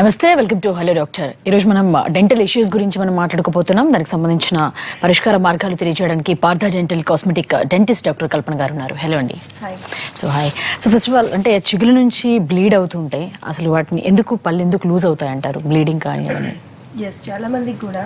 నమస్తే welcome to hello doctor ఈరోజు మనం డెంటల్ ఇష్యూస్ గురించి మనం మాట్లాడుకోబోతున్నాం దానికి సంబంధించిన పరిష్కార మార్గాలు తెలియజేయడానికి Partha dental cosmetic dentist doctor Kalpana గారు ఉన్నారు హలో అండి so hi so first of all అంటే చిగుల నుంచి బ్లీడ్ అవుతుంటే అసలు వాటిని ఎందుకు పళ్ళు ఎందుకు లూజ్ అవుతాయి అంటారు బ్లీడింగ్ కానీ అవన్నీ ఎస్ చాలా మందికి కూడా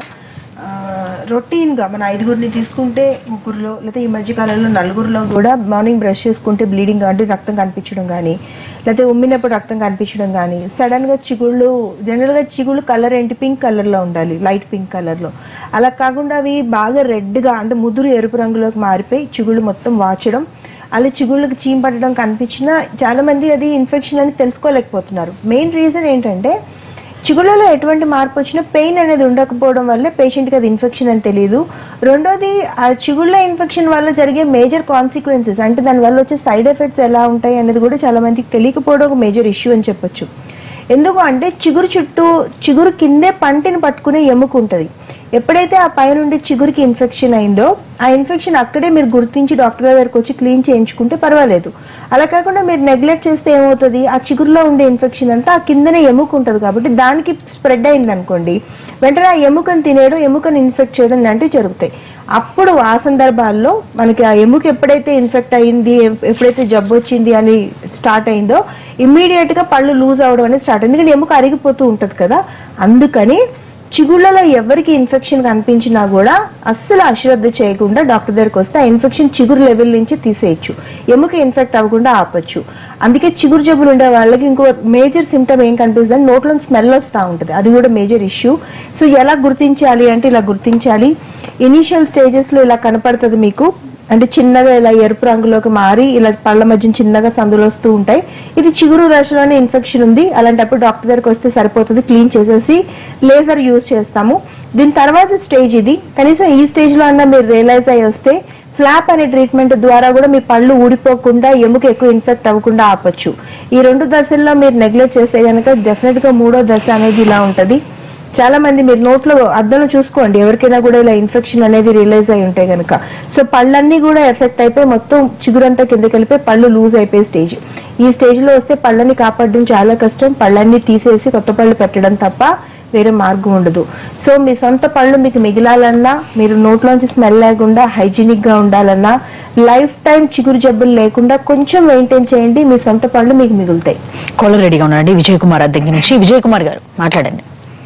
రొటీన్గా మన ఐదుగురిని తీసుకుంటే ముగ్గురులో లేదా ఈ మధ్య కాలంలో నలుగురిలో కూడా మార్నింగ్ బ్రష్ చేసుకుంటే బ్లీడింగ్ అంటే రక్తం కనిపించడం కానీ లేకపోతే ఉమ్మినప్పుడు రక్తం కనిపించడం కానీ సడన్గా చిగుళ్ళు జనరల్గా చిగుళ్ళు కలర్ ఏంటి పింక్ కలర్లో ఉండాలి లైట్ పింక్ కలర్లో అలా కాకుండా అవి బాగా రెడ్గా అంటే ముదురు ఎరుపు రంగులోకి మారిపోయి చిగుళ్ళు మొత్తం వాచడం అలా చిగుళ్ళకి చీమ్ పట్టడం కనిపించినా చాలా మంది అది ఇన్ఫెక్షన్ అని తెలుసుకోలేకపోతున్నారు మెయిన్ రీజన్ ఏంటంటే చిగుళ్ళలో ఎటువంటి మార్పు వచ్చినా పెయిన్ అనేది ఉండకపోవడం వల్ల పేషెంట్కి అది ఇన్ఫెక్షన్ అని తెలియదు రెండోది ఆ చిగుళ్ళ ఇన్ఫెక్షన్ వల్ల జరిగే మేజర్ కాన్సిక్వెన్సెస్ అంటే దాని వల్ల వచ్చే సైడ్ ఎఫెక్ట్స్ ఎలా ఉంటాయి అనేది కూడా చాలా మందికి తెలియకపోవడం ఒక మేజర్ ఇష్యూ అని చెప్పొచ్చు ఎందుకు అంటే చిగురు చుట్టూ చిగురు కిందే పంటిని పట్టుకునే ఎముక ఉంటుంది ఎప్పుడైతే ఆ పై నుండి చిగురికి ఇన్ఫెక్షన్ అయిందో ఆ ఇన్ఫెక్షన్ అక్కడే మీరు గుర్తించి డాక్టర్ దగ్గరికి వచ్చి క్లీన్ చేయించుకుంటే పర్వాలేదు అలా కాకుండా మీరు నెగ్లెక్ట్ చేస్తే ఏమవుతుంది ఆ చిగురులో ఉండే ఇన్ఫెక్షన్ అంతా ఆ కిందనే ఎముక ఉంటుంది కాబట్టి దానికి స్ప్రెడ్ అయింది అనుకోండి వెంటనే ఆ ఎముకను తినేయడం ఎముకను ఇన్ఫెక్ట్ చేయడం లాంటివి జరుగుతాయి అప్పుడు ఆ సందర్భాల్లో మనకి ఆ ఎముక ఎప్పుడైతే ఇన్ఫెక్ట్ అయింది ఎప్- ఎప్పుడైతే జబ్బు వచ్చింది అని స్టార్ట్ అయిందో ఇమ్మీడియట్ గా పళ్ళు లూజ్ అవడం అనేది స్టార్ట్ ఎందుకంటే ఎముక అరిగిపోతూ ఉంటది కదా అందుకని చిగుళ్ళలో ఎవరికి ఇన్ఫెక్షన్ కనిపించినా కూడా అస్సలు అశ్రద్ధ చేయకుండా డాక్టర్ దగ్గరికి వస్తే ఆ ఇన్ఫెక్షన్ చిగురు లెవెల్ నుంచి తీసేయచ్చు ఎముక ఇన్ఫెక్ట్ అవ్వకుండా ఆపొచ్చు అందుకే చిగురు జబ్బులు ఉండే వాళ్ళకి ఇంకో మేజర్ సిమ్టమ్ ఏం కనిపిస్తుంది అంటే నోట్లో స్మెల్ వస్తూ ఉంటుంది అది కూడా మేజర్ ఇష్యూ సో ఎలా గుర్తించాలి అంటే ఇలా గుర్తించాలి ఇనీషియల్ స్టేజెస్లో ఇలా కనపడుతుంది మీకు అంటే చిన్నగా ఇలా ఎరుపు రంగులోకి మారి ఇలా పళ్ళ మధ్య చిన్నగా సందులు వస్తూ ఉంటాయి ఇది చిగురు దశలోనే ఇన్ఫెక్షన్ ఉంది అలాంటప్పుడు డాక్టర్ దగ్గరికి వస్తే సరిపోతుంది క్లీన్ చేసేసి లేజర్ యూజ్ చేస్తాము దీని తర్వాత స్టేజ్ ఇది కనీసం ఈ స్టేజ్ లో అన్నా మీరు రియలైజ్ అయ్యి వస్తే ఫ్లాప్ అనే ట్రీట్మెంట్ ద్వారా కూడా మీ పళ్ళు ఊడిపోకుండా ఎముక ఎక్కువ ఇన్ఫెక్ట్ అవ్వకుండా ఆపొచ్చు ఈ రెండు దశల్లో మీరు నెగ్లెక్ట్ చేస్తే కనుక డెఫినెట్ గా మూడో దశ అనేది ఇలా ఉంటది చాలా మంది మీరు నోట్లో అద్దంలో చూసుకోండి ఎవరికైనా కూడా ఇలా ఇన్ఫెక్షన్ అనేది రిలీజ్ అయి ఉంటాయి కనుక సో పళ్ళన్నీ కూడా ఎఫెక్ట్ అయిపోయి మొత్తం చిగురంతా కిందకి వెళ్ళిపోయి పళ్ళు లూజ్ అయిపోయే స్టేజ్ ఈ స్టేజ్ లో వస్తే పళ్ళని కాపాడడం చాలా కష్టం పళ్ళన్నీ తీసేసి కొత్త పళ్ళు పెట్టడం తప్ప వేరే మార్గం ఉండదు సో మీ సొంత పళ్ళు మీకు మిగిలాలన్నా మీరు నోట్లోంచి స్మెల్ లేకుండా హైజీనిక్ గా ఉండాలన్నా లైఫ్ టైం చిగురు జబ్బులు లేకుండా కొంచెం మెయింటైన్ చేయండి మీ సొంత పళ్ళు మీకు మిగులుతాయి కాలర్ రెడీగా ఉన్నారండి విజయ్ కుమార్ దగ్గర నుంచి విజయ్ కుమార్ గారు మాట్లాడండి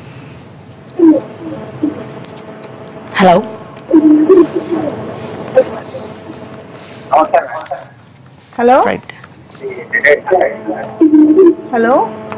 hello hello right hello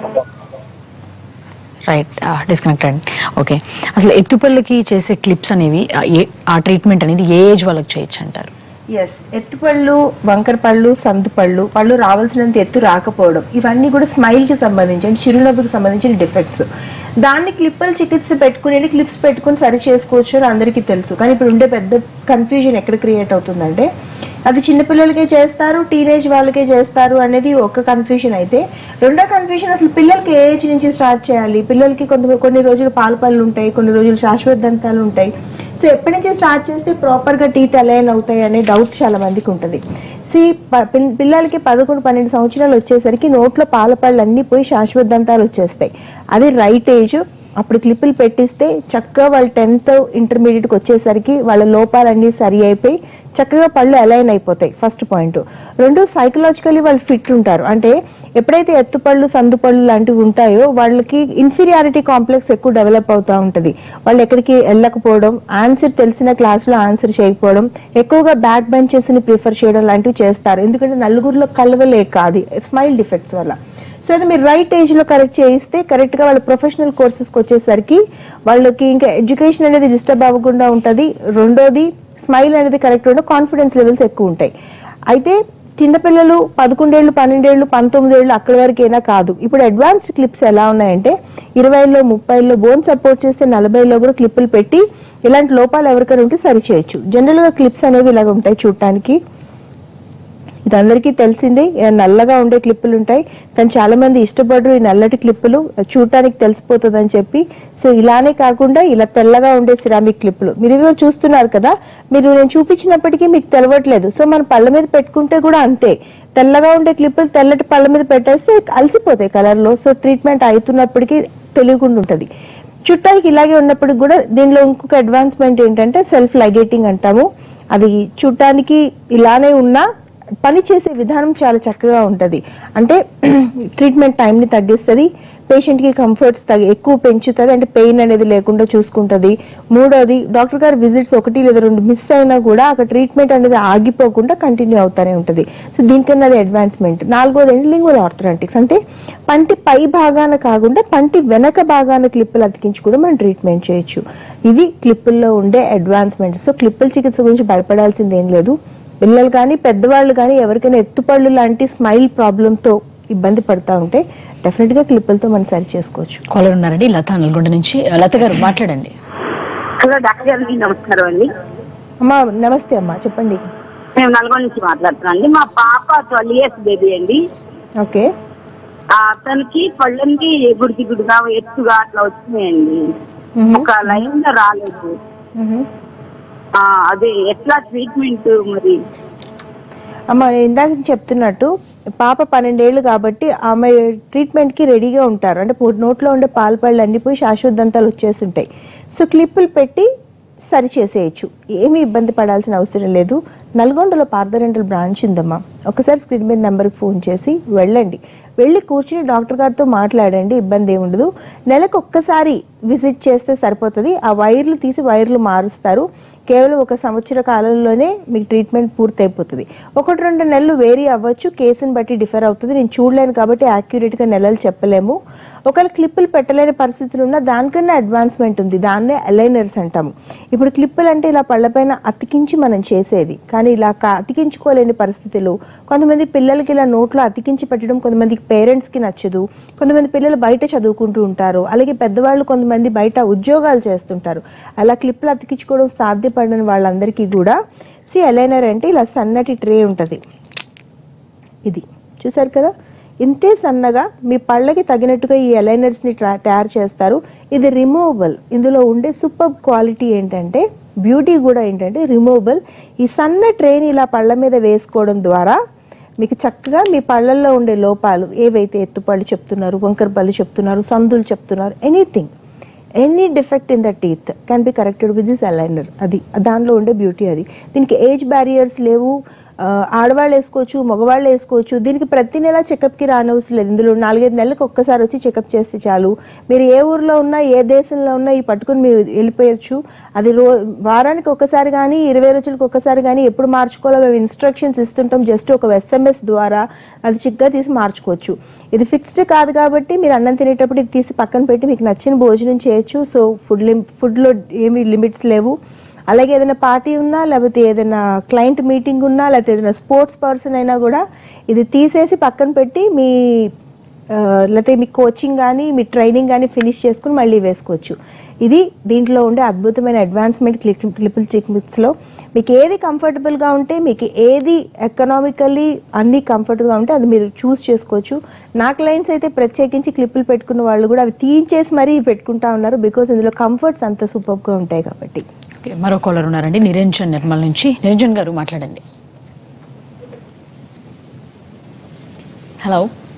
right disconnect అండి ఓకే అసలు ఎత్తుపళ్ళకి చేసే క్లిప్స్ అనేవి ఆ ఏ- ఆ ట్రీట్మెంట్ అనేది ఏ ఏజ్ వాళ్ళకి చేయొచ్చు అంటారు ఎస్ ఎత్తుపళ్ళు వంకర పళ్ళు సందు పళ్ళు పళ్ళు రావాల్సినంత ఎత్తు రాకపోవడం ఇవన్నీ కూడా స్మైల్ కి సంబంధించి అంటే చిరునవ్వుకి సంబంధించిన డిఫెక్ట్స్ దాన్ని క్లిప్పులు చికిత్స పెట్టుకుని క్లిప్స్ పెట్టుకుని సరి చేసుకోవచ్చు అని అందరికీ తెలుసు కానీ ఇప్పుడు ఉండే పెద్ద కన్ఫ్యూజన్ ఎక్కడ క్రియేట్ అవుతుందంటే అది చిన్నపిల్లలకే చేస్తారు టీనేజ్ వాళ్ళకే చేస్తారు అనేది ఒక కన్ఫ్యూజన్ అయితే రెండో కన్ఫ్యూజన్ అసలు పిల్లలకి ఏ ఏజ్ నుంచి స్టార్ట్ చేయాలి పిల్లలకి కొంత కొన్ని రోజులు పాల పళ్ళు ఉంటాయి కొన్ని రోజులు శాశ్వత దంతాలు ఉంటాయి సో ఎప్పటి నుంచి స్టార్ట్ చేస్తే ప్రాపర్ గా టీత్ అలైన్ అవుతాయి అనే డౌట్ చాలా మందికి ఉంటుంది సి పిల్లలకి పదకొండు పన్నెండు సంవత్సరాలు వచ్చేసరికి నోట్లో పాల పళ్ళు అన్ని పోయి శాశ్వత దంతాలు వచ్చేస్తాయి అది రైట్ ఏజ్ అప్పుడు క్లిప్పులు పెట్టిస్తే చక్కగా వాళ్ళు టెన్త్ ఇంటర్మీడియట్కి వచ్చేసరికి వాళ్ళ లోపాలన్నీ సరి అయిపోయి చక్కగా పళ్ళు అలైన్ అయిపోతాయి ఫస్ట్ పాయింట్ రెండు సైకలాజికల్లీ వాళ్ళు ఫిట్ ఉంటారు అంటే ఎప్పుడైతే ఎత్తుపళ్ళు సందుపళ్ళు లాంటివి ఉంటాయో వాళ్ళకి ఇన్ఫీరియారిటీ కాంప్లెక్స్ ఎక్కువ డెవలప్ అవుతూ ఉంటుంది వాళ్ళు ఎక్కడికి వెళ్ళకపోవడం ఆన్సర్ తెలిసిన క్లాస్లో ఆన్సర్ చేయకపోవడం ఎక్కువగా బ్యాక్ బెంచెస్ ని ప్రిఫర్ చేయడం లాంటివి చేస్తారు ఎందుకంటే నలుగురిలో కలవలేక అది స్మైల్ డిఫెక్ట్స్ వల్ల సో అది మీరు రైట్ ఏజ్ లో కరెక్ట్ చేయిస్తే కరెక్ట్ గా వాళ్ళ ప్రొఫెషనల్ కోర్సెస్కి వచ్చేసరికి వాళ్ళకి ఇంకా ఎడ్యుకేషన్ అనేది డిస్టర్బ్ అవ్వకుండా ఉంటది రెండోది స్మైల్ అనేది కరెక్ట్ ఉండే కాన్ఫిడెన్స్ లెవెల్స్ ఎక్కువ ఉంటాయి అయితే చిన్నపిల్లలు పదకొండేళ్ళు పన్నెండేళ్ళు పంతొమ్మిదేళ్ళు అక్కడి వరకైనా కాదు ఇప్పుడు అడ్వాన్స్డ్ క్లిప్స్ ఎలా ఉన్నాయంటే ఇరవైలో ముప్పైలో బోన్ సపోర్ట్ చేస్తే నలభైలో కూడా క్లిప్పులు పెట్టి ఇలాంటి లోపాలు ఎవరికైనా ఉంటే సరి చేయొచ్చు జనరల్ గా క్లిప్స్ అనేవి ఇలాగ ఉంటాయి చూడటానికి ఇది అందరికీ తెలిసిందే ఇలా నల్లగా ఉండే క్లిప్పులు ఉంటాయి కానీ చాలా మంది ఇష్టపడరు ఈ నల్లటి క్లిప్పులు చూడటానికి తెలిసిపోతుంది అని చెప్పి సో ఇలానే కాకుండా ఇలా తెల్లగా ఉండే సిరామిక్ క్లిప్పులు మీరు కూడా చూస్తున్నారు కదా మీరు నేను చూపించినప్పటికీ మీకు తెలవట్లేదు సో మన పళ్ళ మీద పెట్టుకుంటే కూడా అంతే తెల్లగా ఉండే క్లిప్పులు తెల్లటి పళ్ళ మీద పెట్టేస్తే అలసిపోతాయి కలర్ లో సో ట్రీట్మెంట్ అవుతున్నప్పటికీ తెలియకుండా ఉంటుంది చుట్టానికి ఇలాగే ఉన్నప్పటికి కూడా దీనిలో ఇంకొక అడ్వాన్స్మెంట్ ఏంటంటే సెల్ఫ్ లైగేటింగ్ అంటాము అది చూడటానికి ఇలానే ఉన్నా పని చేసే విధానం చాలా చక్కగా ఉంటది అంటే ట్రీట్మెంట్ టైంని తగ్గిస్తుంది పేషెంట్ కి కంఫర్ట్స్ తగ్గి ఎక్కువ పెంచుతుంది అంటే పెయిన్ అనేది లేకుండా చూసుకుంటది మూడోది డాక్టర్ గారి విజిట్స్ ఒకటి లేదా రెండు మిస్ అయినా కూడా అక్కడ ట్రీట్మెంట్ అనేది ఆగిపోకుండా కంటిన్యూ అవుతానే ఉంటది సో దీనికన్నా అది అడ్వాన్స్మెంట్ నాలుగోది ఏంటి లింగువల్ ఆర్థరాంటిక్స్ అంటే పంటి పై భాగాన కాకుండా పంటి వెనక భాగాన క్లిప్పులు అతికించి కూడా మనం ట్రీట్మెంట్ చేయొచ్చు ఇవి క్లిప్పుల్లో ఉండే అడ్వాన్స్మెంట్ సో క్లిప్పుల చికిత్స గురించి భయపడాల్సింది ఏం లేదు పిల్లలు కానీ పెద్దవాళ్ళు కానీ ఎవరికైనా ఎత్తుపళ్ళు లాంటి స్మైల్ ప్రాబ్లంతో ఇబ్బంది పడతా ఉంటే డెఫినెట్ గా క్లిప్పులతో మనం సరి చేసుకోవచ్చు కాలర్ ఉన్నారండి లత నల్గొండ నుంచి లత గారు మాట్లాడండి హలో డాక్టర్ గారికి నమస్కారం అండి అమ్మా నమస్తే అమ్మా చెప్పండి మేము నల్గొండ నుంచి మాట్లాడుతున్నాం అండి మా పాప ట్వెల్వ్ ఇయర్స్ బేబీ అండి ఓకే ఆ, అతనికి పళ్ళనికి గుడికి గుడిగా ఎత్తుగా అట్లా వచ్చినాయండి మ్మ్. ఒక లైన్ గా రాలేదు మ్మ్. ఆ, అదే ఎట్లా ట్రీట్మెంట్ మరి అమ్మ నేను ఇందాక చెప్తున్నట్టు పాప పన్నెండేళ్ళు కాబట్టి ఆమె ట్రీట్మెంట్ కి రెడీగా ఉంటారు అంటే పో- నోట్లో ఉండే పాలు పళ్ళు అన్నిపోయి శాశ్వత దంతాలు వచ్చేస్తుంటాయి సో క్లిప్పులు పెట్టి సరి చేసేయచ్చు ఏమీ ఇబ్బంది పడాల్సిన అవసరం లేదు నల్గొండలో పార్థరెంటల్ బ్రాంచ్ ఉందమ్మా ఒకసారి స్క్రీన్ మీద నెంబర్కి ఫోన్ చేసి వెళ్ళండి వెళ్ళి కూర్చుని డాక్టర్ గారితో మాట్లాడండి ఇబ్బంది ఏమి ఉండదు నెలకు ఒక్కసారి విజిట్ చేస్తే సరిపోతుంది ఆ వైర్లు తీసి వైర్లు మారుస్తారు కేవలం ఒక సంవత్సర కాలంలోనే మీకు ట్రీట్మెంట్ పూర్తయిపోతుంది ఒకటి రెండు నెలలు వేరీ అవ్వచ్చు కేసుని బట్టి డిఫర్ అవుతుంది నేను చూడలేను కాబట్టి accurate గా నెలలు చెప్పలేము ఒకవేళ క్లిప్పులు పెట్టలేని పరిస్థితులు ఉన్నా దానికన్నా అడ్వాన్స్మెంట్ ఉంది దాన్నే అలైనర్స్ అంటాము ఇప్పుడు క్లిప్పులు అంటే ఇలా పళ్ళపైన అతికించి మనం చేసేది కానీ ఇలా కా- అతికించుకోలేని పరిస్థితులు కొంతమంది పిల్లలకి ఇలా నోట్లో అతికించి పెట్టడం కొంతమందికి పేరెంట్స్కి నచ్చదు కొంతమంది పిల్లలు బయట చదువుకుంటూ ఉంటారు అలాగే పెద్దవాళ్ళు కొంతమంది బయట ఉద్యోగాలు చేస్తుంటారు అలా క్లిప్పులు అతికించుకోవడం సాధ్యపడని వాళ్ళందరికీ కూడా సి అలైనర్ అంటే ఇలా సన్నటి ట్రే ఉంటుంది ఇది చూసారు కదా ఇంతే సన్నగా మీ పళ్ళకి తగినట్టుగా ఈ అలైనర్స్ ని ట్రా- తయారు చేస్తారు ఇది రిమూవబుల్ ఇందులో ఉండే సూపర్ క్వాలిటీ ఏంటంటే బ్యూటీ కూడా ఏంటంటే రిమూవబుల్ ఈ సన్న ట్రేని ఇలా పళ్ళ మీద వేసుకోవడం ద్వారా మీకు చక్కగా మీ పళ్ళల్లో ఉండే లోపాలు ఏవైతే ఎత్తుపళ్ళు చెప్తున్నారు వంకర పళ్ళు చెప్తున్నారు సందులు చెప్తున్నారు anything any defect in the teeth can be corrected with this aligner అది దానిలో ఉండే బ్యూటీ అది దీనికి ఏజ్ బ్యారియర్స్ లేవు ఆ, ఆడవాళ్ళు వేసుకోవచ్చు మగవాళ్ళు వేసుకోవచ్చు దీనికి ప్రతి నెల చెకప్కి రానవసరం లేదు ఇందులో నాలుగైదు నెలలకు ఒక్కసారి వచ్చి చెకప్ చేస్తే చాలు మీరు ఏ ఊర్లో ఉన్నా ఏ దేశంలో ఉన్నా ఈ పట్టుకుని మీరు వెళ్ళిపోయచ్చు అది రో వారానికి ఒక్కసారి కానీ ఇరవై రోజులకు ఒక్కసారి కానీ ఎప్పుడు మార్చుకోవాలో మేము ఇన్స్ట్రక్షన్స్ ఇస్తుంటాం జస్ట్ ఒక ఎస్ఎంఎస్ ద్వారా అది చిక్గా తీసి మార్చుకోవచ్చు ఇది ఫిక్స్డ్ కాదు కాబట్టి మీరు అన్నం తినేటప్పుడు ఇది తీసి పక్కన పెట్టి మీకు నచ్చిన భోజనం చేయొచ్చు సో ఫుడ్ లిమ్ ఫుడ్లో ఏమీ లిమిట్స్ లేవు అలాగే ఏదైనా పార్టీ ఉన్నా లేకపోతే ఏదైనా క్లయింట్ మీటింగ్ ఉన్నా లేకపోతే ఏదైనా స్పోర్ట్స్ పర్సన్ అయినా కూడా ఇది తీసేసి పక్కన పెట్టి మీ ఆ, లేకపోతే మీ కోచింగ్ కానీ మీ ట్రైనింగ్ కానీ ఫినిష్ చేసుకుని మళ్ళీ వేసుకోవచ్చు ఇది దీంట్లో ఉండే అద్భుతమైన అడ్వాన్స్మెంట్ క్లిప్ క్లిపుల్ చిక్మిక్స్లో మీకు ఏది కంఫర్టబుల్గా ఉంటే మీకు ఏది ఎకనామికల్లీ అన్ని కంఫర్ట్గా ఉంటే అది మీరు చూస్ చేసుకోవచ్చు నా క్లయింట్స్ అయితే ప్రత్యేకించి క్లిప్పులు పెట్టుకున్న వాళ్ళు కూడా అవి తీయించేసి మరీ పెట్టుకుంటా ఉన్నారు బికాస్ ఇందులో కంఫర్ట్స్ అంత సూపర్గా ఉంటాయి కాబట్టి ఓకే మరో కాలర్ ఉన్నారండి నిరంజన్ నిర్మల్ నుంచి నిరంజన్ గారు మాట్లాడండి హలో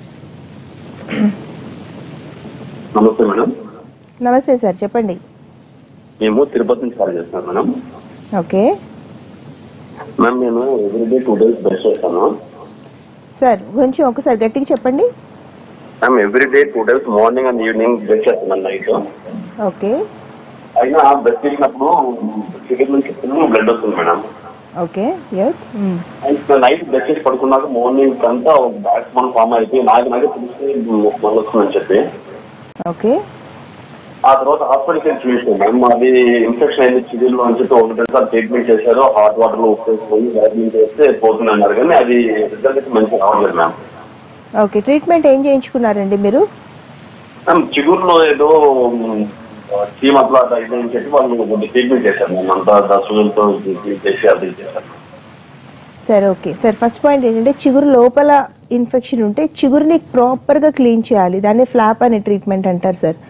నమస్తే మేడం నమస్తే సార్ చెప్పండి మేము తిరుపతి నుంచి కాల్ చేస్తున్నాం మేడం ఓకే మ్యామ్ నేను ఎవ్రీడే టూ డేస్ బ్రష్ చేస్తాను సార్ కొంచెం ఒకసారి గట్టిగా చెప్పండి ma'am everyday two days morning and evening brush చేస్తున్నాను నైట్ ఓకే అయినా బ్రష్ చేసినప్పుడు చికెన్ నుంచి బ్లడ్ వస్తుంది madam okay at and night brush చేసి పడుకున్నాక మార్నింగ్ అంతా బ్యాక్ స్మాల్ ఫామ్ అయిపోయి నాకు నాకే తెలిసి మళ్ళీ వస్తుందని చెప్పి ఓకే ఆ తర్వాత హాస్పిటల్కి వెళ్ళి చూసాను మ్యామ్ అది ఇన్ఫెక్షన్ అయింది చిగుళ్ళు అని చెప్పి ఒకటి రెండు సార్లు ట్రీట్మెంట్ చేశారు హాట్ వాటర్ లో ఉప్పు వేసుకొని ట్రీట్మెంట్ చేస్తే పోతుంది అన్నారు కానీ అది రిజల్ట్ అయితే మంచిగా రావట్లేదు మ్యామ్ ఓకే ట్రీట్మెంట్ ఏం చేయించుకున్నారండి మీరు మ్యామ్ చిగురులో ఏదో చీమ అట్లా అట్లా ఇది అని చెప్పి వాళ్ళు కొన్ని ట్రీట్మెంట్ చేశారు మ్యామ్ అంతా దశలతో చేసి అది చేశారు సరే ఓకే సార్ ఫస్ట్ పాయింట్ ఏంటంటే చిగురు లోపల ఇన్ఫెక్షన్ ఉంటే చిగురుని ప్రాపర్గా క్లీన్ చేయాలి దాన్ని ఫ్లాప్ అనే ట్రీట్మెంట్ అంటారు సార్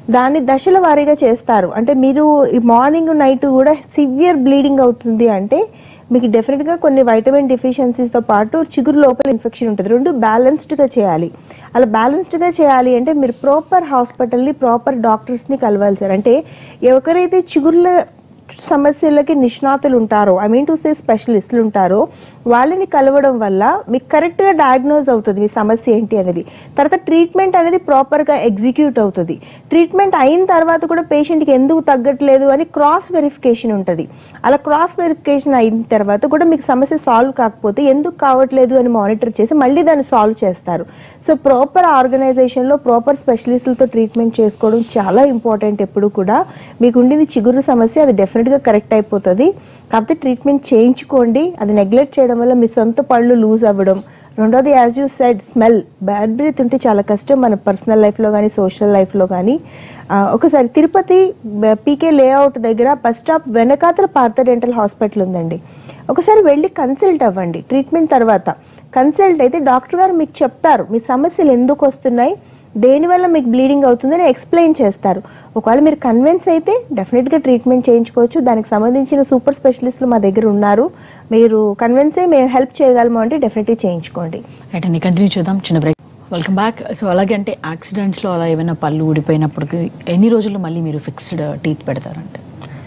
దాన్ని దశల వారీగా చేస్తారు అంటే మీరు ఈ మార్నింగ్ నైట్ కూడా సివియర్ బ్లీడింగ్ అవుతుంది అంటే మీకు డెఫినెట్గా కొన్ని వైటమిన్ డెఫిషియన్సీస్తో పాటు చిగురు లోపల ఇన్ఫెక్షన్ ఉంటుంది రెండు బ్యాలెన్స్డ్గా చేయాలి అలా బ్యాలెన్స్డ్గా చేయాలి అంటే మీరు ప్రాపర్ హాస్పిటల్ని ప్రాపర్ డాక్టర్స్ని కలవాలి సార్ అంటే ఎవరైతే చిగుర్ల సమస్యలకి నిష్ణాతులు ఉంటారో ఐ మీన్ టు సే స్పెషలిస్టులు ఉంటారో వాళ్ళని కలవడం వల్ల మీకు కరెక్ట్గా డయాగ్నోజ్ అవుతుంది మీ సమస్య ఏంటి అనేది తర్వాత ట్రీట్మెంట్ అనేది ప్రాపర్గా ఎగ్జిక్యూట్ అవుతుంది ట్రీట్మెంట్ అయిన తర్వాత కూడా పేషెంట్కి ఎందుకు తగ్గట్లేదు అని క్రాస్ వెరిఫికేషన్ ఉంటుంది అలా క్రాస్ వెరిఫికేషన్ అయిన తర్వాత కూడా మీకు సమస్య సాల్వ్ కాకపోతే ఎందుకు కావట్లేదు అని మానిటర్ చేసి మళ్ళీ దాన్ని సాల్వ్ చేస్తారు సో ప్రాపర్ ఆర్గనైజేషన్లో ప్రాపర్ స్పెషలిస్టులతో ట్రీట్మెంట్ చేసుకోవడం చాలా ఇంపార్టెంట్ ఎప్పుడు కూడా మీకు ఉండింది చిగురు సమస్య అది డెఫినెట్గా కరెక్ట్ అయిపోతుంది కాకపోతే ట్రీట్మెంట్ చేయించుకోండి అది నెగ్లెక్ట్ చేయడం వల్ల మీ సొంత పళ్ళు లూజ్ అవ్వడం రెండోది as you said smell bad breath ఉంటే చాలా కష్టం మన పర్సనల్ లైఫ్లో కానీ సోషల్ లైఫ్లో కానీ ఒకసారి తిరుపతి పీకే లేఅవుట్ దగ్గర బస్ స్టాప్ వెనకాతల పార్థ డెంటల్ హాస్పిటల్ ఉందండి ఒకసారి వెళ్ళి కన్సల్ట్ అవ్వండి ట్రీట్మెంట్ తర్వాత కన్సల్ట్ అయితే డాక్టర్ గారు మీకు చెప్తారు మీ సమస్యలు ఎందుకు వస్తున్నాయి దేనివల్ల మీకు బ్లీడింగ్ అవుతుందని ఎక్స్ప్లెయిన్ చేస్తారు ఒకవేళ మీరు కన్విన్స్ అయితే డెఫినెట్గా ట్రీట్మెంట్ చేయించుకోవచ్చు దానికి సంబంధించిన సూపర్ స్పెషలిస్టులు మా దగ్గర ఉన్నారు మీరు కన్విన్స్ అయ్యి మేము హెల్ప్ చేయగలము అంటే డెఫినెట్గా చేయించుకోండి రైట్ అండి కంటిన్యూ చేద్దాం చిన్న బ్రేక్ వెల్కమ్ బ్యాక్ సో అలాగే అంటే యాక్సిడెంట్స్లో అలా ఏమైనా పళ్ళు ఊడిపోయినప్పటికి ఎన్ని రోజుల్లో మళ్ళీ మీరు ఫిక్స్డ్ టీత్ పెడతారంటే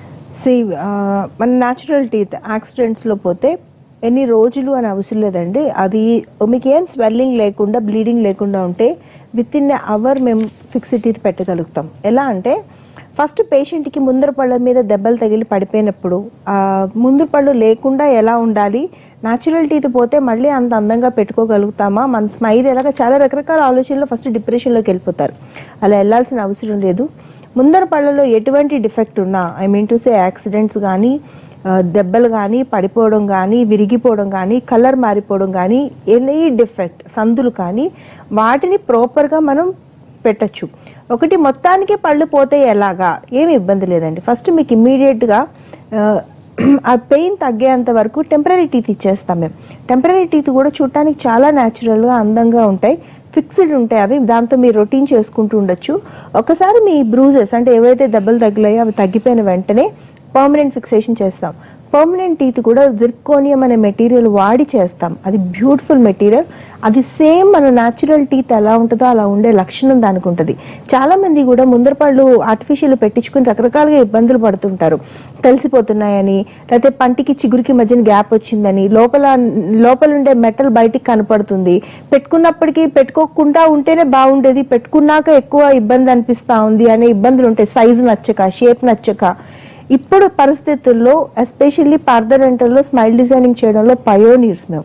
సి మన న్యాచురల్ టీత్ యాక్సిడెంట్స్లో పోతే ఎన్ని రోజులు అని అవసరం లేదండి అది మీకు ఏం స్వెల్లింగ్ లేకుండా బ్లీడింగ్ లేకుండా ఉంటే విత్ ఇన్ అవర్ మేము ఫిక్స్డ్ టీత్ పెట్టగలుగుతాం ఎలా అంటే ఫస్ట్ పేషెంట్కి ముందర పళ్ళ మీద దెబ్బలు తగిలి పడిపోయినప్పుడు ఆ ముందు పళ్ళు లేకుండా ఎలా ఉండాలి న్యాచురల్ టీత్ పోతే మళ్ళీ అంత అందంగా పెట్టుకోగలుగుతామా మన స్మైల్ ఎలాగ చాలా రకరకాల ఆలోచనలు ఫస్ట్ డిప్రెషన్లోకి వెళ్ళిపోతారు అలా వెళ్ళాల్సిన అవసరం లేదు ముందర పళ్ళలో ఎటువంటి డిఫెక్ట్ ఉన్నా I mean to say accidents కానీ దెబ్బలు కానీ పడిపోవడం కానీ విరిగిపోవడం కానీ కలర్ మారిపోవడం కానీ ఎనీ డిఫెక్ట్ సందులు కానీ వాటిని ప్రాపర్గా మనం పెట్టచ్చు ఒకటి మొత్తానికి పళ్ళు పోతే ఎలాగా ఏమి ఇబ్బంది లేదండి ఫస్ట్ మీకు ఇమ్మీడియట్గా ఆ పెయిన్ తగ్గేంత వరకు టెంపరీ టీత్ ఇచ్చేస్తాం మేము టెంపరీ టీత్ కూడా చూడటానికి చాలా న్యాచురల్గా అందంగా ఉంటాయి ఫిక్స్డ్ ఉంటాయి అవి దాంతో మీరు రొటీన్ చేసుకుంటూ ఉండొచ్చు ఒకసారి మీ బ్రూజెస్ అంటే ఏవైతే దెబ్బలు తగిలాయో అవి తగ్గిపోయిన వెంటనే పర్మనెంట్ ఫిక్సేషన్ చేస్తాం పర్మనెంట్ టీత్ కూడా జిర్కోనియం అనే మెటీరియల్ వాడి చేస్తాం అది బ్యూటిఫుల్ మెటీరియల్ అది సేమ్ మన న్యాచురల్ టీత్ ఎలా ఉంటుందో అలా ఉండే లక్షణం దానికి ఉంటుంది చాలా మంది కూడా ముందర పళ్ళు ఆర్టిఫిషియల్ పెట్టించుకుని రకరకాలుగా ఇబ్బందులు పడుతుంటారు తెలిసిపోతున్నాయని లేకపోతే పంటికి చిగురికి మధ్యన గ్యాప్ వచ్చిందని లోపల లోపల ఉండే మెటల్ బయటికి కనపడుతుంది పెట్టుకున్నప్పటికీ పెట్టుకోకుండా ఉంటేనే బాగుండేది పెట్టుకున్నాక ఎక్కువ ఇబ్బంది అనిపిస్తా ఉంది అనే ఇబ్బందులు ఉంటాయి సైజు నచ్చక షేప్ నచ్చక ఇప్పుడు పరిస్థితుల్లో ఎస్పెషల్లీ పార్థడెంటల్లో స్మైల్ డిజైనింగ్ చేయడంలో పయోనీర్స్ మేము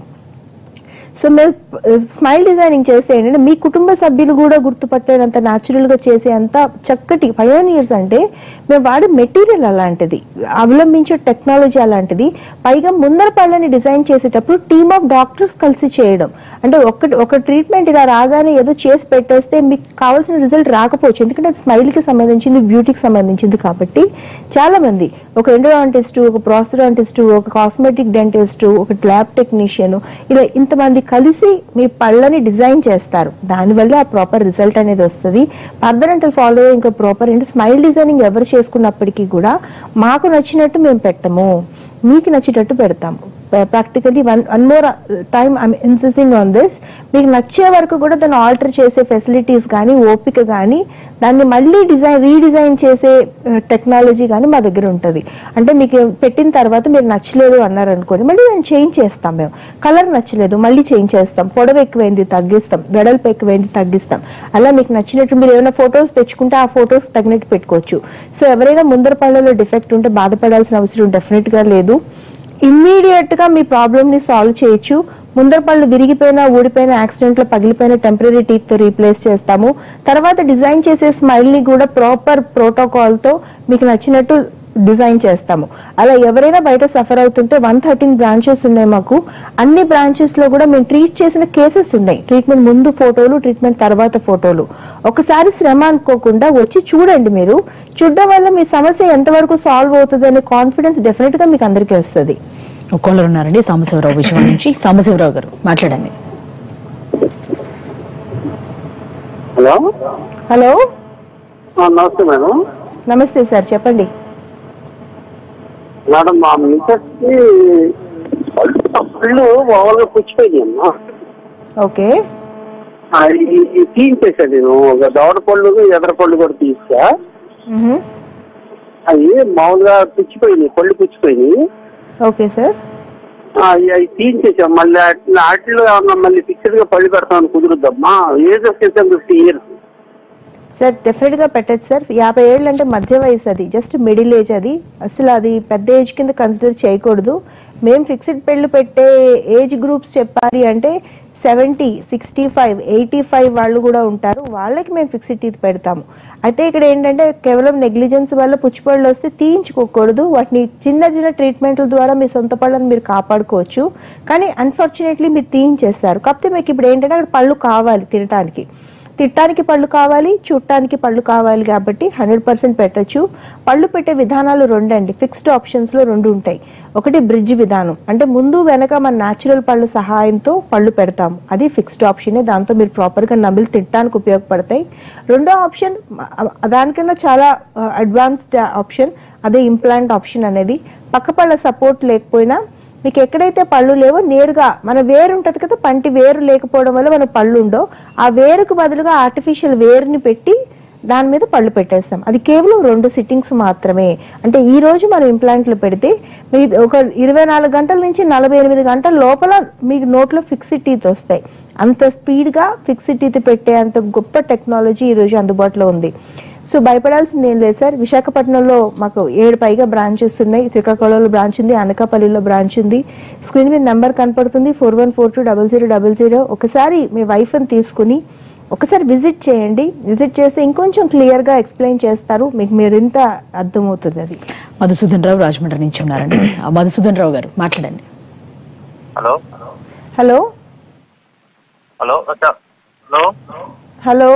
సో మేము స్మైల్ డిజైనింగ్ చేస్తే ఏంటంటే మీ కుటుంబ సభ్యులు కూడా గుర్తుపట్టేంత న్యాచురల్గా చేసే అంత చక్కటి పయోనియర్స్ అంటే మేము వాడే మెటీరియల్ అలాంటిది అవలంబించే టెక్నాలజీ అలాంటిది పైగా ముందర పళ్ళని డిజైన్ చేసేటప్పుడు టీమ్ ఆఫ్ డాక్టర్స్ కలిసి చేయడం అంటే ఒక ఒక ట్రీట్మెంట్ ఇలా రాగానే ఏదో చేసి పెట్టేస్తే మీకు కావాల్సిన రిజల్ట్ రాకపోవచ్చు ఎందుకంటే అది స్మైల్కి సంబంధించింది బ్యూటీకి సంబంధించింది కాబట్టి చాలా మంది ఒక ఎండోడాంటిస్ట్ ఒక ప్రాస్టోడాంటిస్ట్ ఒక కాస్మెటిక్ డెంటిస్ట్ ఒక ల్యాబ్ టెక్నీషియన్ ఇలా ఇంతమంది కలిసి మీ పళ్ళని డిజైన్ చేస్తారు దానివల్ల ఆ ప్రాపర్ రిజల్ట్ అనేది వస్తుంది పర్దనంటల్ ఫాలో ఇంకా ప్రాపర్ అంటే స్మైల్ డిజైనింగ్ ఎవరు చేసుకున్నప్పటికీ కూడా మాకు నచ్చినట్టు మేము పెట్టము మీకు నచ్చేటట్టు పెడతాము practically one one more time I'm insisting on this మీకు నచ్చే వరకు కూడా దాన్ని ఆల్టర్ చేసే ఫెసిలిటీస్ కానీ ఓపిక కానీ దాన్ని మళ్ళీ డిజైన్ రీడిజైన్ చేసే టెక్నాలజీ కానీ మా దగ్గర ఉంటుంది అంటే మీకు పెట్టిన తర్వాత మీరు నచ్చలేదు అన్నారు అనుకోండి మళ్ళీ దాన్ని చేంజ్ చేస్తాం మేము కలర్ నచ్చలేదు మళ్ళీ చేంజ్ చేస్తాం పొడవు ఎక్కువైంది తగ్గిస్తాం వెడల్పు ఎక్కువైంది తగ్గిస్తాం అలా మీకు నచ్చినట్టు మీరు ఏమైనా ఫొటోస్ తెచ్చుకుంటే ఆ ఫొటోస్ తగినట్టు పెట్టుకోవచ్చు సో ఎవరైనా ముందర పళ్ళలో డిఫెక్ట్ ఉంటే బాధపడాల్సిన అవసరం డెఫినెట్ గా లేదు ఇమ్మీడియట్ గా మీ ప్రాబ్లమ్ ని సాల్వ్ చేయొచ్చు ముందర పళ్ళు విరిగిపోయిన ఊడిపోయిన యాక్సిడెంట్ లో పగిలిపోయిన టెంపరీ టీత్ తో రీప్లేస్ చేస్తాము తర్వాత డిజైన్ చేసే స్మైల్ ని కూడా ప్రాపర్ ప్రోటోకాల్ తో మీకు నచ్చినట్టు డిజైన్ చేస్తాము అలా ఎవరైనా బయట సఫర్ అవుతుంటే వన్ థర్టీన్ బ్రాంచెస్ ఉన్నాయి మాకు అన్ని బ్రాంచెస్ లో కూడా మేము ట్రీట్ చేసిన కేసెస్ ఉన్నాయి ట్రీట్మెంట్ ముందు ఫోటోలు ట్రీట్మెంట్ తర్వాత ఫోటోలు ఒకసారి శ్రమ అనుకోకుండా వచ్చి చూడండి మీరు చూడడం వల్ల మీ సమస్య ఎంతవరకు సాల్వ్ అవుతుంది అనే కాన్ఫిడెన్స్ డెఫినెట్ గా మీకు అందరికీ వస్తుంది ఒక్కళ్ళు ఉన్నారండి సాంబశివరావు విజయవాడ నుంచి సాంబశివరావు గారు మాట్లాడండి హలో హలో నమస్తే మేడం నమస్తే సార్ చెప్పండి మేడం మా మిసెస్ కి పళ్ళు మామూలుగా పుచ్చిపోయింది అమ్మా ఓకే తీయించేసాను నేను ఒక దవడ పళ్ళు ఎదర పళ్ళు కూడా తీసా మ్హూ. అవి మామూలుగా పుచ్చిపోయినాయి పళ్ళు పుచ్చిపోయినాయి ఓకే సార్ అవి అవి తీయించేసాం మళ్ళీ అట్లా వాటిలో ఏమన్నా మళ్ళీ ఫిక్స్డ్ గా పళ్ళు పెడతామని కుదురుద్దమ్మా ఏజ్ వచ్చేసాం ఫిఫ్టీ ఇయర్స్ సార్ డెఫినెట్ గా పెట్టచ్చు సార్ యాభై ఏళ్ళు అంటే మధ్య వయసు అది జస్ట్ మిడిల్ ఏజ్ అది అసలు అది పెద్ద ఏజ్ కింద కన్సిడర్ చేయకూడదు మేము ఫిక్స్డ్ పెళ్ళు పెట్టే ఏజ్ గ్రూప్స్ చెప్పాలి అంటే seventy sixty five eighty five వాళ్ళు కూడా ఉంటారు వాళ్ళకి మేము ఫిక్స్డ్ టీత్ పెడతాము అయితే ఇక్కడ ఏంటంటే కేవలం నెగ్లిజెన్స్ వల్ల పుచ్చిపళ్ళు వస్తే తీయించుకోకూడదు వాటిని చిన్న చిన్న ట్రీట్మెంట్ల ద్వారా మీ సొంత పళ్ళని మీరు కాపాడుకోవచ్చు కానీ అన్ఫార్చునేట్లీ మీరు తీయించేస్తారు కాకపోతే మీకు ఇప్పుడు ఏంటంటే అక్కడ పళ్ళు కావాలి తినడానికి తిట్టడానికి పళ్ళు కావాలి చూడటానికి పళ్ళు కావాలి కాబట్టి హండ్రెడ్ పర్సెంట్ పెట్టచ్చు పళ్ళు పెట్టే విధానాలు రెండు అండి ఫిక్స్డ్ ఆప్షన్స్ లో రెండు ఉంటాయి ఒకటి బ్రిడ్జ్ విధానం అంటే ముందు వెనక మన న్యాచురల్ పళ్ళు సహాయంతో పళ్ళు పెడతాము అది ఫిక్స్డ్ ఆప్షనే దాంతో మీరు ప్రాపర్ గా నమిలి తినడానికి ఉపయోగపడతాయి రెండో ఆప్షన్ మ- దానికన్నా చాలా అడ్వాన్స్డ్ ఆప్షన్ అదే ఇంప్లాంట్ ఆప్షన్ అనేది పక్క పళ్ళ సపోర్ట్ లేకపోయినా మీకు ఎక్కడైతే పళ్ళు లేవో నేరుగా మన వేరు ఉంటది కదా పంటి వేరు లేకపోవడం వల్ల మన పళ్ళు ఉండో ఆ వేరుకు బదులుగా ఆర్టిఫిషియల్ వేరుని పెట్టి దాని మీద పళ్ళు పెట్టేస్తాం అది కేవలం రెండు సిట్టింగ్స్ మాత్రమే అంటే ఈ రోజు మనం ఇంప్లాంట్లు పెడితే మీ ఒక ఇరవై నాలుగు గంటల నుంచి నలభై ఎనిమిది గంటల లోపల మీకు నోట్లో ఫిక్స్డ్ టీత్ వస్తాయి అంత స్పీడ్గా ఫిక్స్డ్ టీత్ పెట్టే అంత గొప్ప టెక్నాలజీ ఈ రోజు అందుబాటులో ఉంది సో భయపడాల్సింది ఏం లేదు సార్ విశాఖపట్నంలో మాకు ఏడు పైగా బ్రాంచెస్ ఉన్నాయి శ్రీకాకుళంలో బ్రాంచ్ ఉంది అనకాపల్లిలో బ్రాంచ్ ఉంది స్క్రీన్ మీద నెంబర్ కనపడుతుంది four one four two double zero double zero ఒకసారి మీ వైఫ్ని తీసుకుని ఒకసారి విజిట్ చేయండి విజిట్ చేస్తే ఇంకొంచెం క్లియర్గా ఎక్స్ప్లెయిన్ చేస్తారు మీకు మరింత అర్థమవుతుంది అది మధుసూదన్ రావు రాజమండ్రి నుంచి ఉన్నారండి ఆ మధుసూదన్ రావు గారు మాట్లాడండి హలో హలో హలో అచ్చా. హలో హలో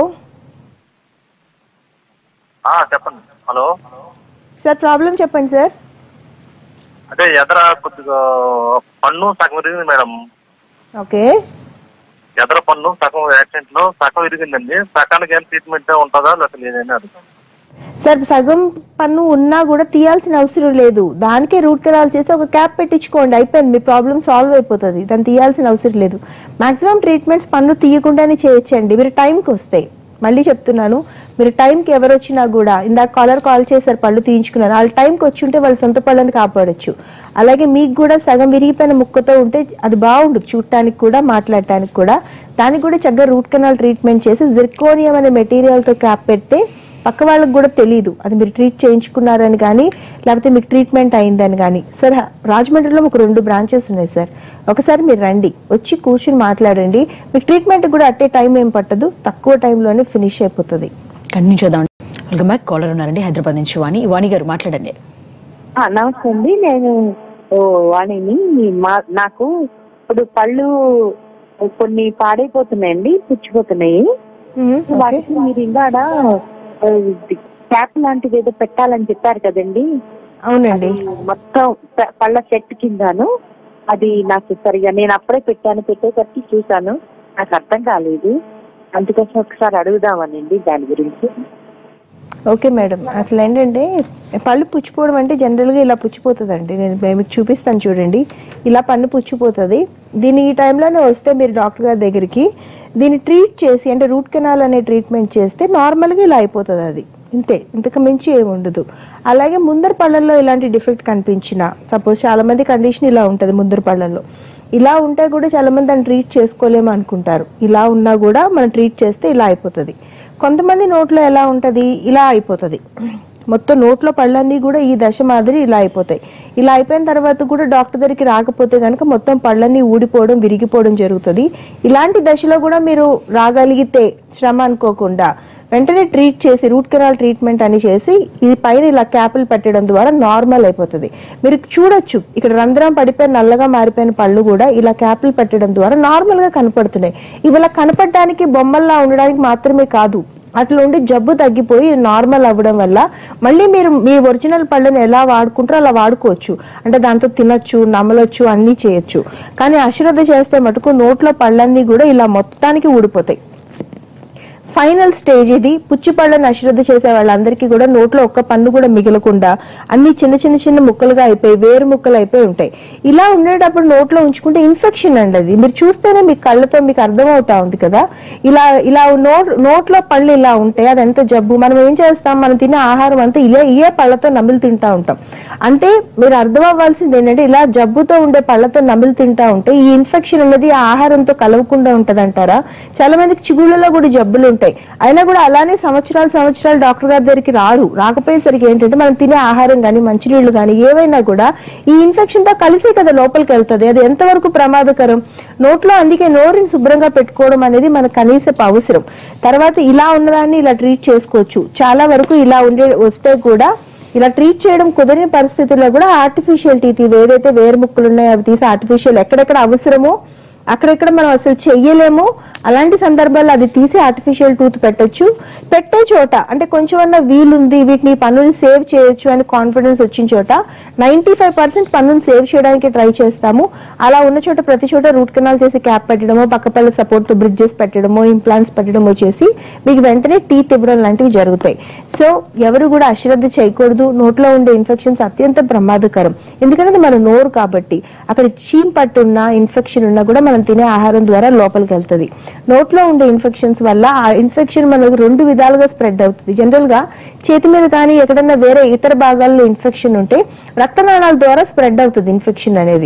ఆ, చెప్పండి హలో సార్ ప్రాబ్లం చెప్పండి సార్ అదే ఎదర కొద్దిగా పన్ను సగం ఇరిగింది మేడం ఓకే ఎదర పన్ను సగం యాక్సిడెంట్ లో సగం ఇరిగిందండి సగానికి ఏం ట్రీట్మెంట్ ఉంటుందా లేకపోతే లేదని అడుగుతాను సార్ సగం పన్ను ఉన్నా కూడా తీయాల్సిన అవసరం లేదు దానికే రూట్ కెనాల్ చేసి ఒక క్యాప్ పెట్టించుకోండి అయిపోయింది మీ ప్రాబ్లం సాల్వ్ అయిపోతుంది దాన్ని తీయాల్సిన అవసరం లేదు మాక్సిమం ట్రీట్మెంట్స్ పన్ను తీయకుండానే చేయొచ్చండి మీరు టైంకి వస్తాయి మళ్ళీ చెప్తున్నాను మీరు టైంకి ఎవరు వచ్చినా కూడా ఇందాక కాలర్ కాల్ చేశారు పళ్ళు తీయించుకున్నారు వాళ్ళ టైంకి వచ్చి ఉంటే వాళ్ళ సొంత పళ్ళని కాపాడొచ్చు అలాగే మీకు కూడా సగం విరిగిపోయిన ముక్కతో ఉంటే అది బాగుండదు చూడటానికి కూడా మాట్లాడటానికి కూడా దానికి కూడా చక్కగా రూట్ కెనాల్ ట్రీట్మెంట్ చేసి జిర్కోనియం అనే మెటీరియల్తో క్యాప్ పెడితే పక్క వాళ్ళకి కూడా తెలియదు అది మీరు ట్రీట్ చేయించుకున్నారని కానీ లేకపోతే మీకు ట్రీట్మెంట్ అయిందని కానీ సార్ రాజమండ్రిలో మాకు రెండు బ్రాంచెస్ ఉన్నాయి సార్ ఒకసారి మీరు రండి వచ్చి కూర్చుని మాట్లాడండి మీకు ట్రీట్మెంట్ కూడా అట్టే టైం ఏం పట్టదు తక్కువ టైంలోనే ఫినిష్ అయిపోతుంది కంటిన్యూ చేద్దాం వెల్కమ్ బ్యాక్ కాలర్ ఉన్నారండి హైదరాబాద్ నుంచి వాణి వాణి గారు మాట్లాడండి ఆ, నమస్తే అండి నేను ఓ, వాణిని మా నాకు ఇప్పుడు పళ్ళు కొన్ని పాడైపోతున్నాయండి పుచ్చిపోతున్నాయి మ్మ్, ఓకే వాటికి మీరు ఇందాడ క్యాప్ లాంటిది ఏదో పెట్టాలని చెప్పారు కదండి అవునండి మొత్తం ప- పళ్ళ సెట్ కిందాను అది నాకు సరిగా నేను అప్పుడే పెట్టాను పెట్టేసరికి చూశాను నాకు అర్థం కాలేదు అందుకోసం ఒకసారి అడుగుదామనండి దాని గురించి ఓకే మేడం అసలు ఏంటంటే పళ్ళు పుచ్చిపోవడం అంటే జనరల్గా ఇలా పుచ్చిపోతుందండి నేను మీకు చూపిస్తాను చూడండి ఇలా పన్ను పుచ్చిపోతుంది దీని ఈ టైంలోనే వస్తే మీరు డాక్టర్ గారి దగ్గరికి దీన్ని ట్రీట్ చేసి అంటే రూట్ కెనాల్ అనే ట్రీట్మెంట్ చేస్తే నార్మల్గా ఇలా అయిపోతుంది అది ఇంతే ఇంతకు మించి ఏమి ఉండదు అలాగే ముందర పళ్ళల్లో ఇలాంటి డిఫెక్ట్ కనిపించిన సపోజ్ చాలా మంది కండిషన్ ఇలా ఉంటుంది ముందర పళ్ళల్లో ఇలా ఉంటే కూడా చాలా మంది దాన్ని ట్రీట్ చేసుకోలేము అనుకుంటారు ఇలా ఉన్నా కూడా మనం ట్రీట్ చేస్తే ఇలా అయిపోతుంది కొంతమంది నోట్లో ఎలా ఉంటది ఇలా అయిపోతుంది మొత్తం నోట్లో పళ్ళన్నీ కూడా ఈ దశ మాదిరి ఇలా అయిపోతాయి ఇలా అయిపోయిన తర్వాత కూడా డాక్టర్ దగ్గరికి రాకపోతే కనుక మొత్తం పళ్ళన్నీ ఊడిపోవడం విరిగిపోవడం జరుగుతుంది ఇలాంటి దశలో కూడా మీరు రాగలిగితే శ్రమ అనుకోకుండా వెంటనే ట్రీట్ చేసి రూట్ కెనాల్ ట్రీట్మెంట్ అని చేసి ఇది పైన ఇలా క్యాపులు పెట్టడం ద్వారా నార్మల్ అయిపోతుంది మీరు చూడొచ్చు ఇక్కడ రంధ్రం పడిపోయి నల్లగా మారిపోయిన పళ్ళు కూడా ఇలా క్యాపులు పెట్టడం ద్వారా నార్మల్ గా కనపడుతున్నాయి ఇవాళ కనపడడానికి బొమ్మల్లా ఉండడానికి మాత్రమే కాదు అట్లా ఉండి జబ్బు తగ్గిపోయి నార్మల్ అవ్వడం వల్ల మళ్ళీ మీరు మీ ఒరిజినల్ పళ్ళని ఎలా వాడుకుంటారో అలా వాడుకోవచ్చు అంటే దాంతో తినొచ్చు నమలొచ్చు అన్నీ చేయొచ్చు కానీ అశ్రద్ధ చేస్తే మటుకు నోట్లో పళ్ళన్నీ కూడా ఇలా మొత్తానికి ఊడిపోతాయి ఫైనల్ స్టేజ్ ఇది పుచ్చిపళ్ళను అశ్రద్ధ చేసే వాళ్ళందరికీ కూడా నోట్లో ఒక్క పన్ను కూడా మిగలకుండా అన్ని చిన్న చిన్న చిన్న ముక్కలుగా అయిపోయి వేరు ముక్కలు అయిపోయి ఉంటాయి ఇలా ఉండేటప్పుడు నోట్లో ఉంచుకుంటే ఇన్ఫెక్షన్ అండి అది మీరు చూస్తేనే మీ కళ్ళతో మీకు అర్థమవుతా ఉంది కదా ఇలా ఇలా నోట్ నోట్లో పళ్ళు ఇలా ఉంటాయి అదంత జబ్బు మనం ఏం చేస్తాం మనం తినే ఆహారం అంతా ఇలా ఇయే పళ్ళతో నమిలి తింటా ఉంటాం అంటే మీరు అర్థం అవ్వాల్సింది ఏంటంటే ఇలా జబ్బుతో ఉండే పళ్ళతో నమిలి తింటా ఉంటే ఈ ఇన్ఫెక్షన్ అనేది ఆ ఆహారంతో కలవకుండా ఉంటదంటారా చాలా మందికి చిగుళ్ళలో కూడా జబ్బులు ఉంటాయి అయినా కూడా అలానే సంవత్సరాలు సంవత్సరాలు డాక్టర్ గారి దగ్గరికి రారు రాకపోయేసరికి ఏంటంటే మనం తినే ఆహారం కానీ మంచినీళ్ళు కానీ ఏవైనా కూడా ఈ ఇన్ఫెక్షన్ తో కలిసే కదా లోపలికి వెళ్తది అది ఎంతవరకు ప్రమాదకరం నోట్లో అందుకే నోరుని శుభ్రంగా పెట్టుకోవడం అనేది మన కనీసపు అవసరం తర్వాత ఇలా ఉన్నదాన్ని ఇలా ట్రీట్ చేసుకోవచ్చు చాలా వరకు ఇలా ఉండే వస్తే కూడా ఇలా ట్రీట్ చేయడం కుదరని పరిస్థితుల్లో కూడా ఆర్టిఫిషియల్ టీత్ ఇవి ఏదైతే వేరు ముక్కలు ఉన్నాయో అవి తీసి ఆర్టిఫిషియల్ ఎక్కడెక్కడ అవసరమో అక్కడెక్కడ మనం అసలు చెయ్యలేము అలాంటి సందర్భాల్లో అది తీసి ఆర్టిఫిషియల్ టూత్ పెట్టొచ్చు పెట్టే చోట అంటే కొంచెం అన్న వీలుంది వీటిని పన్నుని సేవ్ చేయొచ్చు అని కాన్ఫిడెన్స్ వచ్చిన చోట నైన్టీ ఫైవ్ పర్సెంట్ పన్నుని సేవ్ చేయడానికి ట్రై చేస్తాము అలా ఉన్న చోట ప్రతి చోట రూట్ కెనాల్ చేసి క్యాప్ పెట్టడమో పక్క పళ్ళ సపోర్ట్ తో బ్రిడ్జెస్ పెట్టడమో ఇంప్లాంట్స్ పెట్టడమో చేసి మీకు వెంటనే టీత్ ఇవ్వడం లాంటివి జరుగుతాయి సో ఎవరు కూడా అశ్రద్ధ చేయకూడదు నోట్లో ఉండే ఇన్ఫెక్షన్స్ అత్యంత ప్రమాదకరం ఎందుకంటే అది మన నోరు కాబట్టి అక్కడ చీమ్ పట్టున్నా ఇన్ఫెక్షన్ ఉన్నా కూడా మనం తినే ఆహారం ద్వారా లోపలికి వెళ్తది నోట్లో ఉండే ఇన్ఫెక్షన్స్ వల్ల ఆ ఇన్ఫెక్షన్ మనకు రెండు విధాలుగా స్ప్రెడ్ అవుతుంది జనరల్ గా చేతి మీద కానీ ఎక్కడన్నా వేరే ఇతర భాగాల్లో ఇన్ఫెక్షన్ ఉంటే రక్తనాళాల ద్వారా స్ప్రెడ్ అవుతుంది ఇన్ఫెక్షన్ అనేది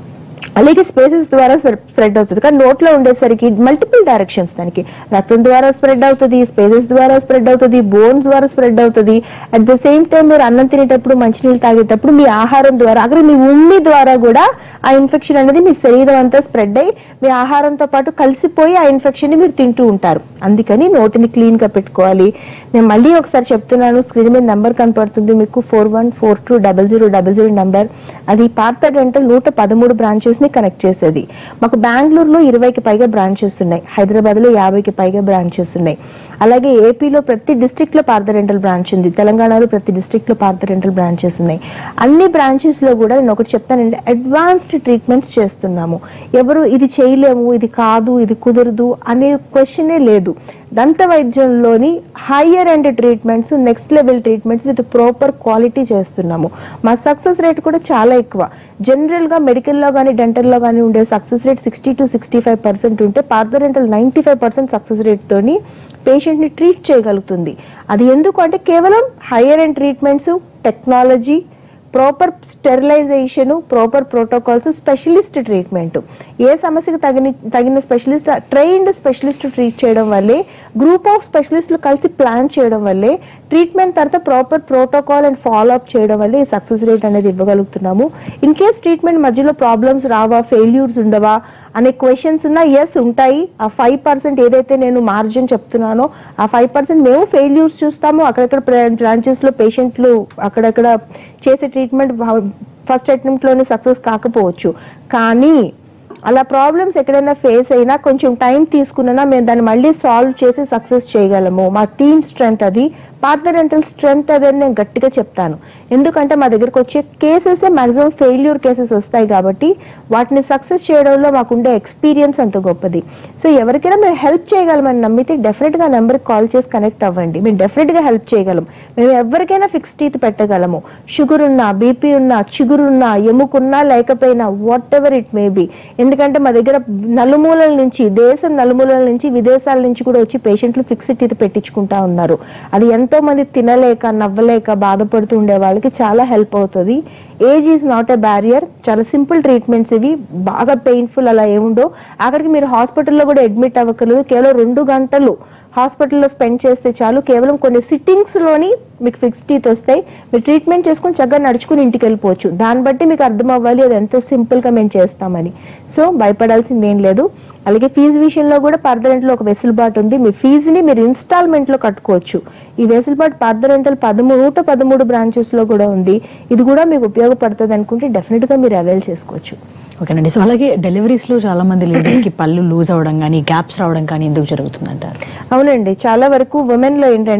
అలాగే స్పేసెస్ ద్వారా స్ప్రెడ్ అవుతుంది కానీ నోట్లో ఉండేసరికి మల్టిపుల్ డైరెక్షన్స్ దానికి రక్తం ద్వారా స్ప్రెడ్ అవుతుంది స్పేసెస్ ద్వారా స్ప్రెడ్ అవుతుంది బోన్ ద్వారా స్ప్రెడ్ అవుతుంది అట్ ద సేమ్ టైం మీరు అన్నం తినేటప్పుడు మంచినీళ్ళు తాగేటప్పుడు మీ ఆహారం ద్వారా అక్కడ మీ ఉమ్మి ద్వారా కూడా ఆ ఇన్ఫెక్షన్ అనేది మీ శరీరం అంతా స్ప్రెడ్ అయ్యి మీ ఆహారంతో పాటు కలిసిపోయి ఆ ఇన్ఫెక్షన్ ని మీరు తింటూ ఉంటారు అందుకని నోటిని క్లీన్ గా పెట్టుకోవాలి నేను మళ్ళీ ఒకసారి చెప్తున్నాను స్క్రీన్ మీద నెంబర్ కనపడుతుంది మీకు four one four two double zero double zero number అది పార్త డెంటల్ నూట పదమూడు బ్రాంచెస్ ని కనెక్ట్ చేసేది మాకు బెంగళూరులో ఇరవైకి పైగా బ్రాంచెస్ ఉన్నాయి హైదరాబాద్ లో యాభైకి పైగా బ్రాంచెస్ ఉన్నాయి అలాగే ఏపీలో ప్రతి డిస్ట్రిక్ట్ లో పార్థ డెంటల్ బ్రాంచ్ ఉంది తెలంగాణలో ప్రతి డిస్ట్రిక్ట్ లో పార్థ డెంటల్ బ్రాంచెస్ ఉన్నాయి అన్ని బ్రాంచెస్ లో కూడా నేను ఒకటి చెప్తానండి అడ్వాన్స్డ్ ట్రీట్మెంట్స్ చేస్తున్నాము ఎవరు ఇది చేయలేము ఇది కాదు ఇది కుదరదు అనే క్వశ్చనే లేదు దంత వైద్యంలోని higher and treatments next level treatments with proper quality చేస్తున్నాము మా సక్సెస్ రేట్ కూడా చాలా ఎక్కువ జనరల్ గా మెడికల్ లో కానీ డెంటల్ లో కానీ ఉండే success rate sixty to sixty five percent ఉంటే Partha Dental ninety five percent success rate తోని పేషెంట్ ని ట్రీట్ చేయగలుగుతుంది అది ఎందుకు అంటే కేవలం higher and treatments technology proper sterilisation proper protocols specialist treatment ఏ సమస్యకు తగిన తగిన స్పెషలిస్ట్ ట్రైన్డ్ స్పెషలిస్ట్ ట్రీట్ చేయడం వల్లే గ్రూప్ ఆఫ్ స్పెషలిస్టులు కలిసి ప్లాన్ చేయడం వల్లే ట్రీట్మెంట్ తర్వాత proper protocol and follow up చేయడం వల్లే ఈ సక్సెస్ రేట్ అనేది ఇవ్వగలుగుతున్నాము ఇన్ కేస్ ట్రీట్మెంట్ మధ్యలో ప్రాబ్లమ్స్ రావా ఫెయిల్యూర్స్ ఉండవా అనే క్వశ్చన్స్ ఉన్నా ఎస్ ఉంటాయి ఆ ఫైవ్ పర్సెంట్ ఏదైతే నేను మార్జిన్ చెప్తున్నానో ఆ ఫైవ్ పర్సెంట్ మేము ఫెయిల్యూర్స్ చూస్తాము అక్కడక్కడ బ్రాంచెస్ లో పేషెంట్లు అక్కడక్కడ చేసే ట్రీట్మెంట్ ఫస్ట్ అటెంప్ట్ లోనే సక్సెస్ కాకపోవచ్చు కానీ అలా ప్రాబ్లమ్స్ ఎక్కడైనా ఫేస్ అయినా కొంచెం టైం తీసుకున్నా మేము దాన్ని మళ్ళీ సాల్వ్ చేసి సక్సెస్ చేయగలము మా టీమ్ స్ట్రెంగ్త్ అది పార్ట్నర్ రెంటల్ స్ట్రెంగ్త్ అది అని నేను గట్టిగా చెప్తాను ఎందుకంటే మా దగ్గరకు వచ్చే కేసెస్ మాక్సిమం ఫెయిల్యూర్ కేసెస్ వస్తాయి కాబట్టి వాటిని సక్సెస్ చేయడంలో మాకుండే ఎక్స్పీరియన్స్ అంత గొప్పది సో ఎవరికైనా మేము హెల్ప్ చేయగలమని నమ్మితే డెఫినెట్ గా నెంబర్కి కాల్ చేసి కనెక్ట్ అవ్వండి మేము డెఫినెట్ గా హెల్ప్ చేయగలం మేము ఎవరికైనా ఫిక్స్ టీత్ పెట్టగలము షుగర్ ఉన్నా బీపీ ఉన్నా చిగురున్నా ఎముకున్నా లేకపోయినా whatever it may be ఎందుకంటే మా దగ్గర నలుమూలల నుంచి దేశం నలుమూలల నుంచి విదేశాల నుంచి కూడా వచ్చి పేషెంట్లు ఫిక్స్డ్ టీత్ పెట్టించుకుంటా ఉన్నారు అది ఎంతో మంది తినలేక నవ్వలేక బాధపడుతూ ఉండే వాళ్ళకి చాలా హెల్ప్ అవుతుంది age is not a barrier చాలా సింపుల్ ట్రీట్మెంట్స్ ఇవి బాగా పెయిన్ఫుల్ అలా ఏముండో ఆఖరికి మీరు హాస్పిటల్లో కూడా అడ్మిట్ అవ్వకలేదు కేవలం రెండు గంటలు హాస్పిటల్లో స్పెండ్ చేస్తే చాలు కేవలం కొన్ని సిట్టింగ్స్ లోని మీకు ఫిక్స్ టీత్ వస్తాయి మీరు ట్రీట్మెంట్ చేసుకొని చక్కగా నడుచుకుని ఇంటికి వెళ్ళిపోవచ్చు దాన్ని బట్టి మీకు అర్థం అవ్వాలి అది ఎంత సింపుల్ గా మేము చేస్తామని సో భయపడాల్సింది ఏం లేదు అలాగే ఫీజు విషయంలో కూడా పర్దరెంట్లో ఒక వెసులుబాటు ఉంది మీ ఫీజుని మీరు ఇన్స్టాల్మెంట్ లో కట్టుకోవచ్చు ఈ వెసులుబాటు పర్దరెంటల్ పదమూడు నూట పదమూడు బ్రాంచెస్ లో కూడా ఉంది ఇది కూడా మీకు ఉపయోగపడుతుంది అనుకుంటే డెఫినెట్ గా మీరు అవైల్ చేసుకోవచ్చు ఓకేనండి సో అలాగే డెలివరీస్ లో చాలా మంది లేడీస్ కి పళ్ళు లూజ్ అవడం కానీ గ్యాప్స్ రావడం కానీ ఎందుకు జరుగుతుందంటారు అవునండి చాలా వరకు ఉమెన్ లో ఏంటంటే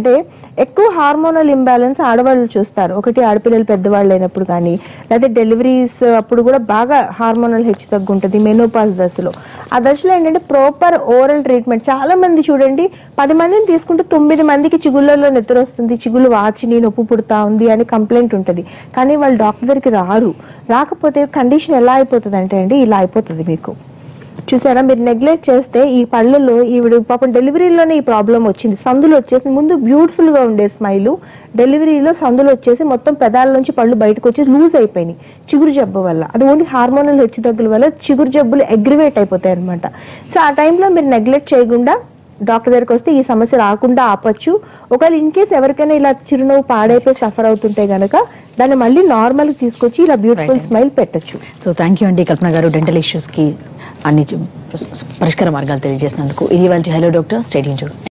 ఎక్కువ హార్మోనల్ ఇంబ్యాలెన్స్ ఆడవాళ్ళు చూస్తారు ఒకటి ఆడపిల్లలు పెద్దవాళ్ళు అయినప్పుడు కానీ లేదా డెలివరీస్ అప్పుడు కూడా బాగా హార్మోనల్ హెచ్చు తగ్గు ఉంటుంది మెనోపాస్ దశలో ఆ దశలో ఏంటంటే ప్రాపర్ ఓరల్ ట్రీట్మెంట్ చాలా మంది చూడండి పది మందిని తీసుకుంటే తొమ్మిది మందికి చిగుళ్ళలో నిద్ర వస్తుంది చిగుళ్ళు వాచిని నొప్పి పుడతా ఉంది అని కంప్లైంట్ ఉంటుంది కానీ వాళ్ళు డాక్టర్ దగ్గరికి రారు రాకపోతే కండిషన్ ఎలా అయిపోతుంది అంటే అండి ఇలా అయిపోతుంది మీకు చూసారా మీరు నెగ్లెక్ట్ చేస్తే ఈ పళ్ళలో ఈవిడ పాపం డెలివరీలోనే ఈ ప్రాబ్లం వచ్చింది సందులు వచ్చేసి ముందు బ్యూటిఫుల్ గా ఉండే స్మైల్ డెలివరీలో సందులు వచ్చేసి మొత్తం పెదాల నుంచి పళ్ళు బయటకు వచ్చి లూజ్ అయిపోయినాయి చిగురు జబ్బు వల్ల అది ఓన్లీ హార్మోనల్ హెచ్చుతగ్గుల వల్ల చిగురు జబ్బులు అగ్రివేట్ అయిపోతాయి అనమాట సో ఆ టైంలో మీరు నెగ్లెక్ట్ చేయకుండా డాక్టర్ దగ్గరికి వస్తే ఈ సమస్య రాకుండా ఆపొచ్చు ఒకవేళ ఇన్ కేస్ ఎవరికైనా ఇలా చిరునవ్వు పాడైపోయి సఫర్ అవుతుంటే గనక దాన్ని మళ్ళీ నార్మల్ తీసుకొచ్చి ఇలా బ్యూటిఫుల్ స్మైల్ పెట్టొచ్చు సో థ్యాంక్ యూ అండి కల్పన గారు డెంటల్ ఇష్యూస్ కి అన్ని పరిష్కార మార్గాలు తెలియజేసినందుకు ఇది వాళ్ళ హలో డాక్టర్ స్టేడియం చూడు